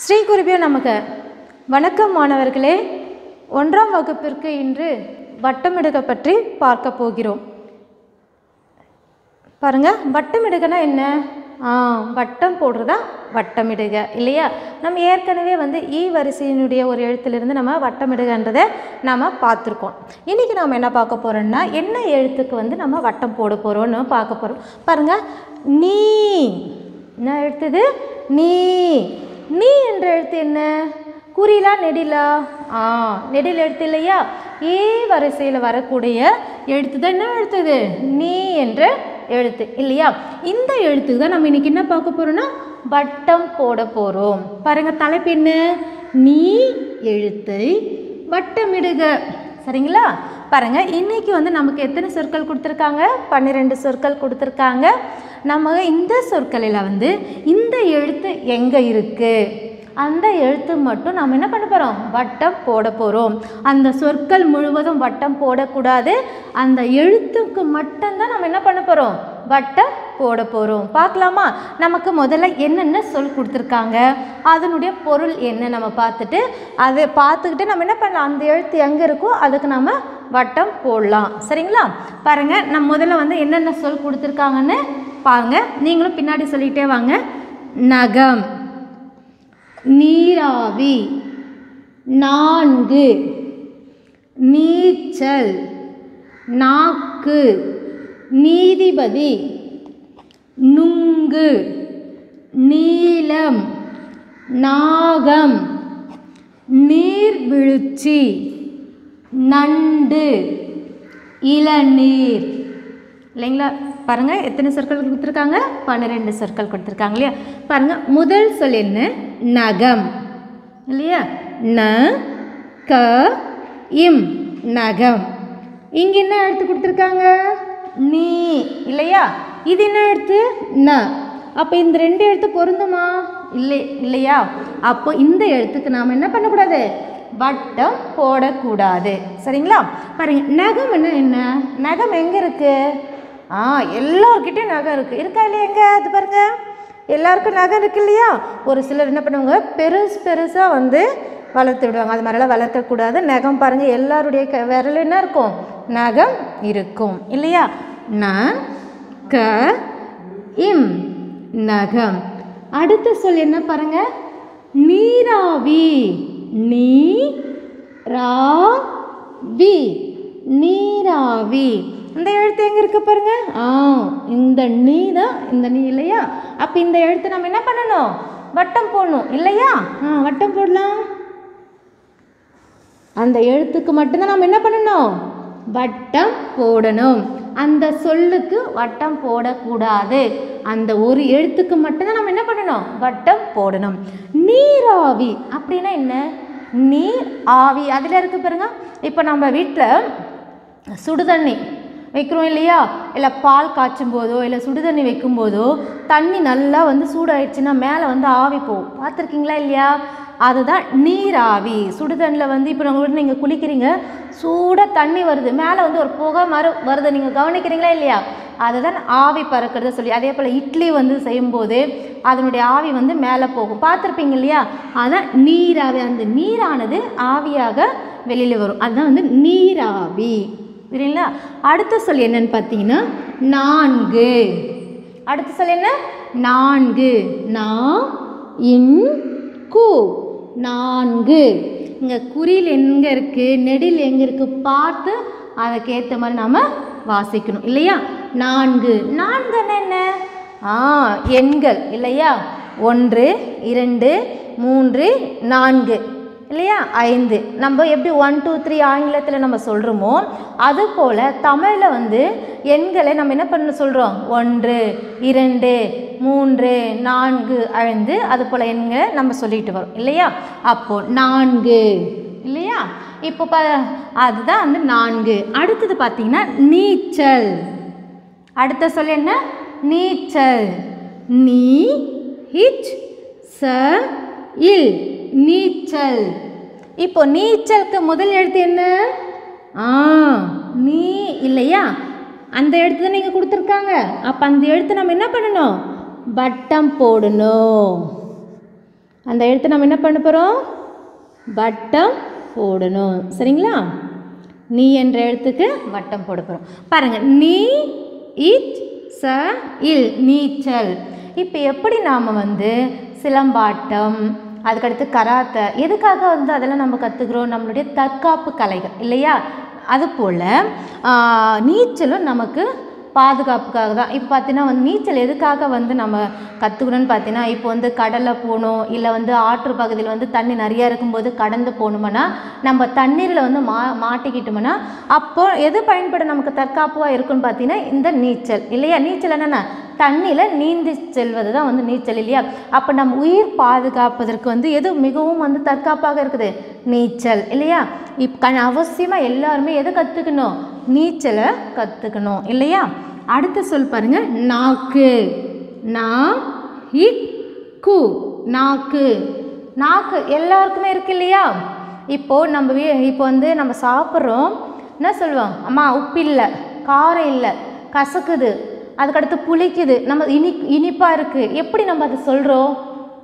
ஸ்ரீ குருபியோ நமக்கு வணக்கம் மாணவர்களே ஒன்றாம் வகுப்பிற்கு இன்று வட்டமிடுக பற்றி பார்க்க போகிறோம் பாருங்க வட்டமிடுகனா என்ன ஆ வட்டம் போடுறதா வட்டமிடுக இல்லையா நம்ம ஏற்கனவே வந்து ஈ வரிசையினுடைய ஒரு எழுத்திலிருந்து நம்ம வட்டமிடுகன்றதை நம்ம பார்த்துருக்கோம் இன்றைக்கி நம்ம என்ன பார்க்க போகிறோம்னா என்ன எழுத்துக்கு வந்து நம்ம வட்டம் போட போகிறோம்னு பார்க்க போகிறோம் பாருங்க நீ என்ன எழுத்துது நீ நீ என்ற எழுத்து என்ன குறிலா நெடிலா ஆ நெடில் எழுத்து இல்லையா ஏ வரிசையில் வரக்கூடிய எழுத்து தான் என்ன எழுத்துது நீ என்ற எழுத்து இல்லையா இந்த எழுத்துக்கு தான் நம்ம இன்னைக்கு என்ன பார்க்க போறோம்னா வட்டம் போட போகிறோம் பாருங்க தலைப்பு என்ன நீ எழுத்தை வட்டமிடுக சரிங்களா பாருங்க இன்னைக்கு வந்து நமக்கு எத்தனை சொற்கள் கொடுத்துருக்காங்க பன்னிரெண்டு சொற்கள் கொடுத்துருக்காங்க நம்ம இந்த சொற்களில் வந்து இந்த எழுத்து எங்கே இருக்குது அந்த எழுத்து மட்டும் நம்ம என்ன பண்ண போகிறோம் வட்டம் போட போகிறோம் அந்த சொற்கள் முழுவதும் வட்டம் போடக்கூடாது அந்த எழுத்துக்கு மட்டும்தான் நம்ம என்ன பண்ண போகிறோம் வட்டம் போட போகிறோம் பார்க்கலாமா நமக்கு முதல்ல என்னென்ன சொல் கொடுத்துருக்காங்க அதனுடைய பொருள் என்ன நம்ம பார்த்துட்டு அதை பார்த்துக்கிட்டு நம்ம என்ன பண்ணலாம் அந்த எழுத்து எங்கே இருக்கோ அதுக்கு நம்ம வட்டம் போடலாம் சரிங்களா பாருங்கள் நம்ம முதல்ல வந்து என்னென்ன சொல் கொடுத்துருக்காங்கன்னு பாருங்க நீங்களும் பின்னாடி சொல்லிகிட்டே வாங்க நகம் நீராவி நான்கு நீச்சல் நாக்கு நீதிபதி நுங்கு நீலம் நாகம் நீர்வீழ்ச்சி நண்டு இளநீர் இல்லைங்களா பாருங்கள் எத்தனை சொற்கள் கொடுத்துருக்காங்க பன்னிரெண்டு சொற்கள் கொடுத்துருக்காங்க இல்லையா பாருங்கள் முதல் சொல் என்ன நகம் இல்லையா ந க இம் நகம் இங்கே என்ன எழுத்து கொடுத்துருக்காங்க நீ இல்லையா இது என்ன எழுத்து ந அப்போ இந்த ரெண்டு எழுத்து பொருந்துமா இல்லை இல்லையா அப்போ இந்த எழுத்துக்கு நாம் என்ன பண்ணக்கூடாது வட்டம் போடக்கூடாது சரிங்களா பாருங்க நகம் என்ன என்ன நகம் எங்கே இருக்குது ஆ எல்லார்கிட்டையும் நகம் இருக்குது இருக்கா இல்லையா எங்கே அது பாருங்க எல்லாருக்கும் நகம் இருக்கு இல்லையா ஒரு சிலர் என்ன பண்ணுவாங்க பெருசு பெருசாக வந்து வளர்த்து விடுவாங்க அது மாதிரிலாம் வளர்க்கக்கூடாது நகம் பாருங்கள் எல்லாருடைய க விரல் என்ன இருக்கும் நகம் இருக்கும் இல்லையா ந க இம் நகம் அடுத்த சொல் என்ன பாருங்க நீராவி நீ ரா வி நீராவி இந்த எழுத்து எங்கே இருக்கு பாருங்க ஆ இந்த நீ தான் இந்த நீ இல்லையா அப்போ இந்த எழுத்து நம்ம என்ன பண்ணணும் வட்டம் போடணும் இல்லையா ஆ வட்டம் போடலாம் அந்த எழுத்துக்கு மட்டும்தான் நம்ம என்ன பண்ணணும் வட்டம் போடணும் அந்த சொல்லுக்கு வட்டம் போடக்கூடாது அந்த ஒரு எழுத்துக்கு மட்டும்தான் நம்ம என்ன பண்ணணும் வட்டம் போடணும் நீராவி அப்படின்னா என்ன நீர் ஆவி அதில் இருக்கு பாருங்க இப்போ நம்ம வீட்டில் சுடுதண்ணி வைக்கிறோம் இல்லையா இல்லை பால் காய்ச்சும் போதோ இல்லை சுடுதண்ணி வைக்கும் போதோ தண்ணி நல்லா வந்து சூடாயிடுச்சுன்னா மேலே வந்து ஆவி போகும் பார்த்துருக்கீங்களா இல்லையா அதுதான் நீராவி சுடுதண்ணில் வந்து இப்போ நம்ம நீங்கள் குளிக்கிறீங்க சூடாக தண்ணி வருது மேலே வந்து ஒரு புகை மறு வருது நீங்கள் கவனிக்கிறீங்களா இல்லையா அதுதான் ஆவி பறக்கிறத சொல்லி அதே போல் இட்லி வந்து செய்யும்போது அதனுடைய ஆவி வந்து மேலே போகும் பார்த்துருப்பீங்க இல்லையா அதான் நீராவி அந்த நீரானது ஆவியாக வெளியில் வரும் அதுதான் வந்து நீராவி சரிங்களா அடுத்த சொல் என்னன்னு பார்த்தீங்கன்னா நான்கு அடுத்த சொல் என்ன நான்கு நா இன் கு நான்கு இங்கே குறில் எங்கே இருக்குது நெடில் எங்கே இருக்குது பார்த்து அதுக்கேற்ற மாதிரி நாம் வாசிக்கணும் இல்லையா நான்கு நான்கு என்ன ஆ எண்கள் இல்லையா ஒன்று இரண்டு மூன்று நான்கு இல்லையா ஐந்து நம்ம எப்படி ஒன் டூ த்ரீ ஆங்கிலத்தில் நம்ம சொல்கிறோமோ அது போல் தமிழில் வந்து எண்களை நம்ம என்ன பண்ண சொல்கிறோம் ஒன்று இரண்டு மூன்று நான்கு ஐந்து அது போல் எண்களை நம்ம சொல்லிட்டு வரோம் இல்லையா அப்போது நான்கு இல்லையா இப்போ ப அதுதான் வந்து நான்கு அடுத்தது பார்த்திங்கன்னா நீச்சல் அடுத்த சொல் என்ன நீச்சல் நீ ஹிச் ச இல் நீச்சல் இப்போ நீச்சலுக்கு முதல் எழுத்து என்ன ஆ நீ இல்லையா அந்த எழுத்து தான் நீங்கள் கொடுத்துருக்காங்க அப்போ அந்த எழுத்து நம்ம என்ன பண்ணணும் வட்டம் போடணும் அந்த எழுத்து நம்ம என்ன பண்ண போகிறோம் வட்டம் போடணும் சரிங்களா நீ என்ற எழுத்துக்கு வட்டம் போட போகிறோம் பாருங்கள் நீ இச் ச இல் நீச்சல் இப்போ எப்படி நாம் வந்து சிலம்பாட்டம் அதுக்கடுத்து கராத்தே எதுக்காக வந்து அதெல்லாம் நம்ம கற்றுக்குறோம் நம்மளுடைய தற்காப்பு கலைகள் இல்லையா அதுபோல் நீச்சலும் நமக்கு பாதுகாப்புக்காக தான் இப்போ பார்த்தீங்கன்னா வந்து நீச்சல் எதுக்காக வந்து நம்ம கற்றுக்கணும்னு பார்த்தீங்கன்னா இப்போ வந்து கடலில் போகணும் இல்லை வந்து ஆற்று பகுதியில் வந்து தண்ணி நிறையா இருக்கும்போது கடந்து போகணுமனா நம்ம தண்ணீரில் வந்து மா மாட்டிக்கிட்டோம்னா அப்போ எது பயன்பட நமக்கு தற்காப்பாக இருக்குன்னு பார்த்தீங்கன்னா இந்த நீச்சல் இல்லையா நீச்சல் என்னென்ன தண்ணியில் நீந்தி செல்வது தான் வந்து நீச்சல் இல்லையா அப்போ நம்ம உயிர் பாதுகாப்பதற்கு வந்து எது மிகவும் வந்து தற்காப்பாக இருக்குது நீச்சல் இல்லையா இப் க அவசியமாக எல்லாருமே எதை கற்றுக்கணும் நீச்சலை கற்றுக்கணும் இல்லையா அடுத்த சொல் பாருங்க நாக்கு நா இக் கு நாக்கு நாக்கு எல்லாருக்குமே இருக்கு இல்லையா இப்போது நம்ம வீ இப்போ வந்து நம்ம சாப்பிட்றோம் என்ன சொல்லுவோம் அம்மா உப்பு இல்லை காரம் இல்லை கசக்குது அதுக்கடுத்து புளிக்குது நம்ம இனி இனிப்பாக இருக்குது எப்படி நம்ம அதை சொல்கிறோம்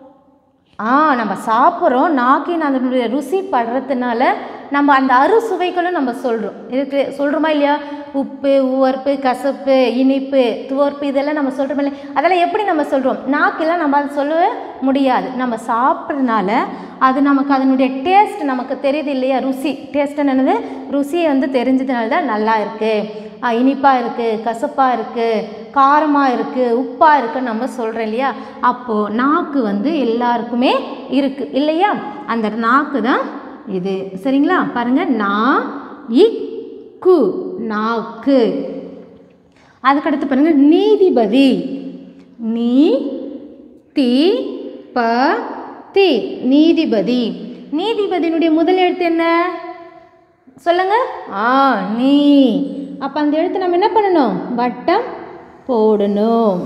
ஆ நம்ம சாப்பிட்றோம் நாக்கின் அதனுடைய ருசி படுறதுனால நம்ம அந்த அறுசுவைகளும் நம்ம சொல்கிறோம் இருக்கு சொல்கிறோமா இல்லையா உப்பு உவர்ப்பு கசப்பு இனிப்பு துவர்ப்பு இதெல்லாம் நம்ம சொல்கிறோமா இல்லையா அதெல்லாம் எப்படி நம்ம சொல்கிறோம் நாக்கெல்லாம் நம்ம அதை சொல்லவே முடியாது நம்ம சாப்பிட்றதுனால அது நமக்கு அதனுடைய டேஸ்ட் நமக்கு தெரியுது இல்லையா ருசி டேஸ்ட் என்னது ருசியை வந்து தெரிஞ்சதுனால தான் நல்லா இருக்குது இனிப்பாக இருக்குது கசப்பாக இருக்குது காரமாக இருக்குது உப்பாக இருக்குன்னு நம்ம சொல்கிறோம் இல்லையா அப்போது நாக்கு வந்து எல்லாருக்குமே இருக்குது இல்லையா அந்த நாக்கு தான் இது சரிங்களா பாருங்கள் நா இக் கு நாக்கு அதுக்கடுத்து பாருங்கள் நீதிபதி நீ தி ப தி நீதிபதி நீதிபதியினுடைய முதல் எழுத்து என்ன சொல்லுங்க ஆ நீ அப்போ அந்த எழுத்து நம்ம என்ன பண்ணணும் வட்டம் போடணும்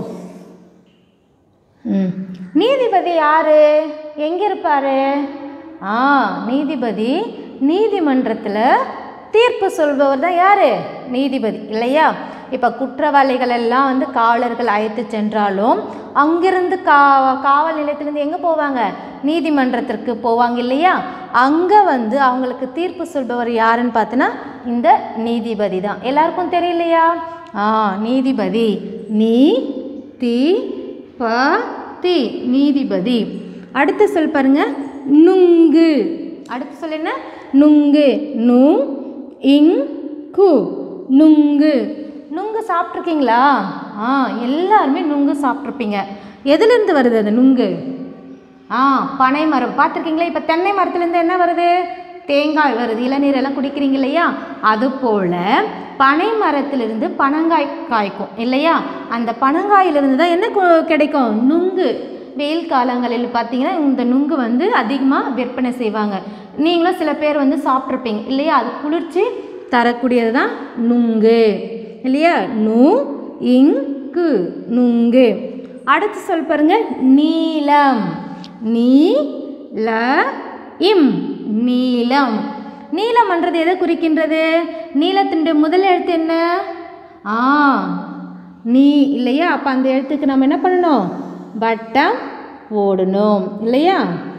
ம் நீதிபதி யாரு எங்கே இருப்பாரு ஆ நீதிபதி நீதிமன்றத்தில் தீர்ப்பு சொல்பவர் தான் யாரு நீதிபதி இல்லையா இப்போ குற்றவாளிகள் எல்லாம் வந்து காவலர்கள் அழைத்து சென்றாலும் அங்கிருந்து கா காவல் நிலையத்திலேருந்து எங்கே போவாங்க நீதிமன்றத்திற்கு போவாங்க இல்லையா அங்கே வந்து அவங்களுக்கு தீர்ப்பு சொல்பவர் யாருன்னு பார்த்தோன்னா இந்த நீதிபதி தான் எல்லாருக்கும் தெரியலையா ஆ நீதிபதி நீ தி ப தி நீதிபதி அடுத்த சொல் பாருங்க நுங்கு அடுத்த சொல் என்ன நுங்கு நு இங் கு நுங்கு நுங்கு சாப்பிட்ருக்கீங்களா ஆ எல்லாருமே நுங்கு சாப்பிட்ருப்பீங்க எதுலேருந்து வருது அது நுங்கு ஆ பனை மரம் பார்த்துருக்கீங்களா இப்போ தென்னை மரத்துலேருந்து என்ன வருது தேங்காய் வருது இளநீர் எல்லாம் குடிக்கிறீங்க இல்லையா அதுபோல் பனை மரத்திலிருந்து பனங்காய் காய்க்கும் இல்லையா அந்த பனங்காயிலிருந்து தான் என்ன கு- கிடைக்கும் நுங்கு வெயில் காலங்களில் பார்த்தீங்கன்னா இந்த நுங்கு வந்து அதிகமாக விற்பனை செய்வாங்க நீங்களும் சில பேர் வந்து சாப்பிட்ருப்பீங்க இல்லையா அது குளிர்ச்சி தரக்கூடியது தான் நுங்கு இல்லையா நு இங்கு நுங்கு அடுத்து சொல் பாருங்க நீலம் நீ ல இம் நீலம் நீலம்ன்றது எதை குறிக்கின்றது நீலத்தினுடைய முதல் எழுத்து என்ன ஆ நீ இல்லையா அப்போ அந்த எழுத்துக்கு நம்ம என்ன பண்ணணும் வட்டம் போடணும் இல்லையா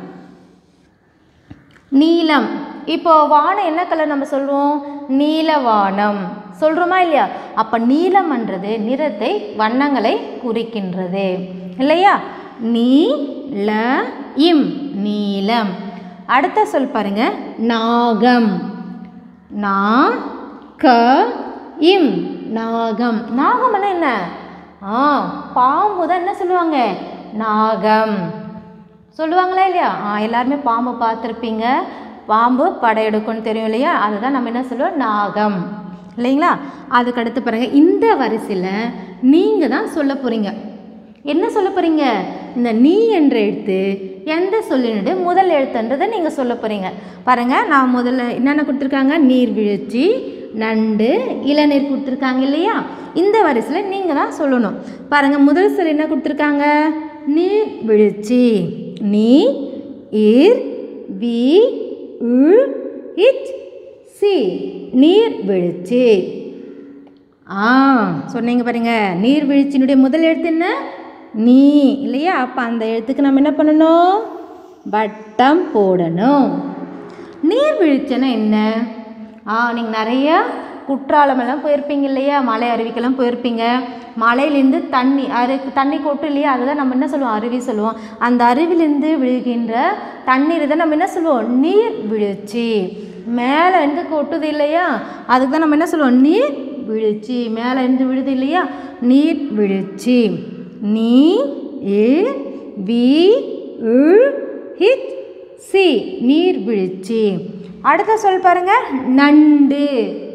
நீலம் இப்போ வானம் என்ன கலர் நம்ம சொல்லுவோம் நீல வானம் சொல்கிறோமா இல்லையா அப்போ நீலம்ன்றது நிறத்தை வண்ணங்களை குறிக்கின்றது இல்லையா நீ ல இம் நீலம் அடுத்த சொல் பாருங்க நாகம் நா க இம் நாகம் நாகம்னா என்ன ஆ பாம்பு தான் என்ன சொல்லுவாங்க நாகம் சொல்லுவாங்களா இல்லையா ஆ எல்லாருமே பாம்பு பார்த்துருப்பீங்க பாம்பு படையெடுக்கும்னு தெரியும் இல்லையா அதுதான் நம்ம என்ன சொல்லுவோம் நாகம் இல்லைங்களா அதுக்கு அடுத்து பாருங்கள் இந்த வரிசையில் நீங்கள் தான் சொல்ல போகிறீங்க என்ன சொல்ல போகிறீங்க இந்த நீ என்ற எழுத்து எந்த சொல்லினுடைய முதல் எழுத்துன்றதை நீங்கள் சொல்ல போகிறீங்க பாருங்கள் நான் முதல்ல என்னென்ன கொடுத்துருக்காங்க நீர்வீழ்ச்சி நண்டு இளநீர் கொடுத்துருக்காங்க இல்லையா இந்த வரிசையில் நீங்கள் தான் சொல்லணும் பாருங்கள் முதல் சொல் என்ன கொடுத்துருக்காங்க நீர்வீழ்ச்சி நீ இர் வி உள் இச் சி நீர்வீழ்ச்சி ஆ சொன்னீங்க பாருங்க நீர்வீழ்ச்சியினுடைய முதல் எழுத்து என்ன நீ இல்லையா அப்போ அந்த எழுத்துக்கு நம்ம என்ன பண்ணணும் வட்டம் போடணும் நீர்வீழ்ச்சின்னா என்ன ஆ நீங்கள் நிறைய குற்றாலமெல்லாம் போயிருப்பீங்க இல்லையா மலை அருவிக்கெல்லாம் போயிருப்பீங்க மலையிலேருந்து தண்ணி அரு தண்ணி கொட்டும் இல்லையா அதுதான் நம்ம என்ன சொல்லுவோம் அருவி சொல்லுவோம் அந்த அருவிலேருந்து விழுகின்ற தண்ணீர் தான் நம்ம என்ன சொல்லுவோம் நீர் வீழ்ச்சி மேலே இருந்து கொட்டுது இல்லையா அதுக்கு தான் நம்ம என்ன சொல்லுவோம் நீர் வீழ்ச்சி மேலே இருந்து விழுது இல்லையா நீர் வீழ்ச்சி நீ ஏ வி இழ் ஹிச் சி நீர்வீழ்ச்சி அடுத்த சொல் பாருங்க நண்டு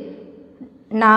நா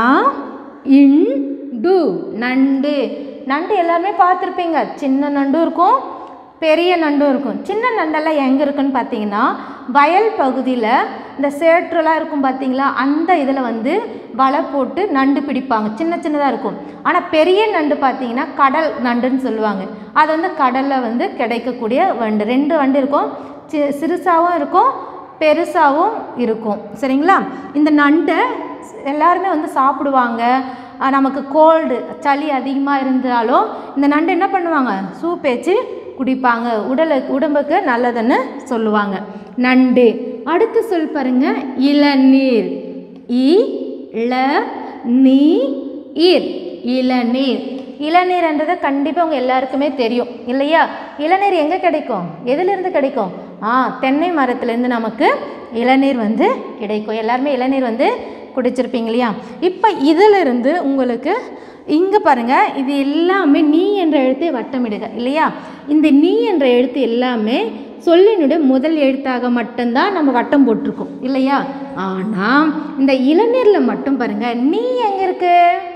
இன் டு நண்டு நண்டு எல்லாருமே பார்த்துருப்பீங்க சின்ன நண்டும் இருக்கும் பெரிய நண்டும் இருக்கும் சின்ன நண்டெல்லாம் எங்கே இருக்குன்னு பார்த்தீங்கன்னா வயல் பகுதியில் இந்த சேற்றுலாம் இருக்கும் பார்த்தீங்களா அந்த இதில் வந்து வலை போட்டு நண்டு பிடிப்பாங்க சின்ன சின்னதாக இருக்கும் ஆனால் பெரிய நண்டு பார்த்தீங்கன்னா கடல் நண்டுன்னு சொல்லுவாங்க அது வந்து கடலில் வந்து கிடைக்கக்கூடிய வண்டு ரெண்டு வண்டு இருக்கும் சி சிறுசாகவும் இருக்கும் பெருசாகவும் இருக்கும் சரிங்களா இந்த நண்டை எல்லாருமே வந்து சாப்பிடுவாங்க அஹ் நமக்கு கோல்டு சளி அதிகமாக இருந்தாலும் இந்த நண்டு என்ன பண்ணுவாங்க சூப் வச்சு குடிப்பாங்க உடலுக்கு உடம்புக்கு நல்லதுன்னு சொல்லுவாங்க நண்டு அடுத்து சொல் பாருங்க இளநீர் இ ல நீ இர் இளநீர் இளநீர்ன்றது கண்டிப்பாக உங்கள் எல்லாருக்குமே தெரியும் இல்லையா இளநீர் எங்கே கிடைக்கும் எதிலிருந்து கிடைக்கும் ஆ தென்னை மரத்துலேருந்து நமக்கு இளநீர் வந்து கிடைக்கும் எல்லாருமே இளநீர் வந்து குடிச்சிருப்பீங்க இல்லையா இப்போ இதிலிருந்து உங்களுக்கு இங்கே பாருங்கள் இது எல்லாமே நீ என்ற எழுத்தை வட்டமிடுக இல்லையா இந்த நீ என்ற எழுத்து எல்லாமே சொல்லினுடைய முதல் எழுத்தாக மட்டும்தான் நம்ம வட்டம் போட்டிருக்கோம் இல்லையா ஆனால் இந்த இளநீரில் மட்டும் பாருங்கள் நீ எங்கே இருக்கு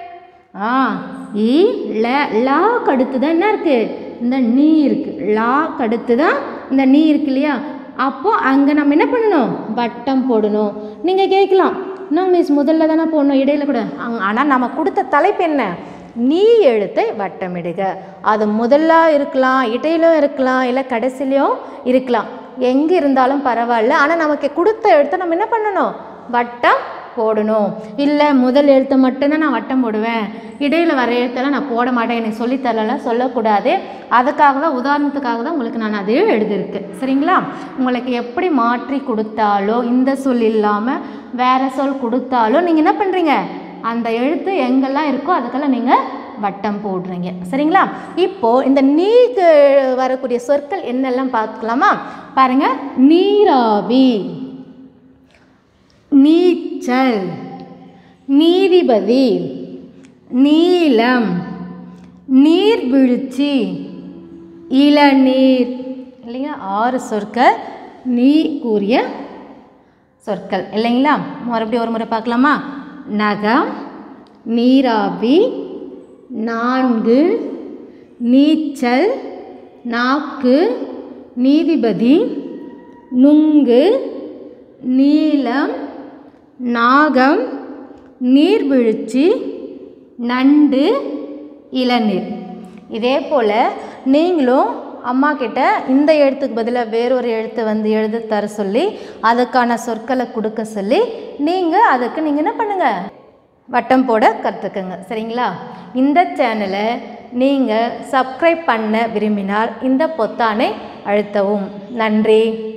ஆ இ ல லா கடுத்து தான் என்ன இருக்குது இந்த நீ இருக்குது லா கடுத்து தான் இந்த நீ இருக்கு இல்லையா அப்போ அங்கே நம்ம என்ன பண்ணணும் வட்டம் போடணும் நீங்கள் கேட்கலாம் என்ன மிஸ் முதல்ல தானே போடணும் இடையில கூட ஆனால் நம்ம கொடுத்த தலைப்பு என்ன நீ எழுத்தை வட்டமிடுக அது முதல்ல இருக்கலாம் இடையிலும் இருக்கலாம் இல்லை கடைசிலையும் இருக்கலாம் எங்கே இருந்தாலும் பரவாயில்ல ஆனால் நமக்கு கொடுத்த எழுத்தை நம்ம என்ன பண்ணணும் வட்டம் போடணும் இல்லை முதல் எழுத்தை மட்டும்தான் நான் வட்டம் போடுவேன் இடையில் வர எழுத்தெல்லாம் நான் போட மாட்டேன் எனக்கு சொல்லித்தரலாம் சொல்லக்கூடாது அதுக்காக தான் உதாரணத்துக்காக தான் உங்களுக்கு நான் அதையும் எழுதியிருக்கேன் சரிங்களா உங்களுக்கு எப்படி மாற்றி கொடுத்தாலோ இந்த சொல் இல்லாமல் வேறு சொல் கொடுத்தாலும் நீங்கள் என்ன பண்ணுறீங்க அந்த எழுத்து எங்கெல்லாம் இருக்கோ அதுக்கெல்லாம் நீங்கள் வட்டம் போடுறீங்க சரிங்களா இப்போது இந்த நீக்கு வரக்கூடிய சொற்கள் என்னெல்லாம் பார்க்கலாமா பாருங்கள் நீராவி நீச்சல் நீதிபதி நீலம் நீர்வீழ்ச்சி இளநீர் இல்லைங்களா ஆறு சொற்கள் நீ கூறிய சொற்கள் இல்லைங்களா மறுபடியும் ஒரு முறை பார்க்கலாமா நகம் நீராவி நான்கு நீச்சல் நாக்கு நீதிபதி நுங்கு நீலம் நாகம் நீர்வீழ்ச்சி நண்டு இளநீர் இதே போல் நீங்களும் அம்மா கிட்ட இந்த எழுத்துக்கு பதிலாக வேறொரு எழுத்து வந்து எழுத தர சொல்லி அதுக்கான சொற்களை கொடுக்க சொல்லி நீங்கள் அதுக்கு நீங்கள் என்ன பண்ணுங்கள் வட்டம் போட கற்றுக்குங்க சரிங்களா இந்த சேனலை நீங்கள் சப்ஸ்கிரைப் பண்ண விரும்பினால் இந்த பொத்தானை அழுத்தவும் நன்றி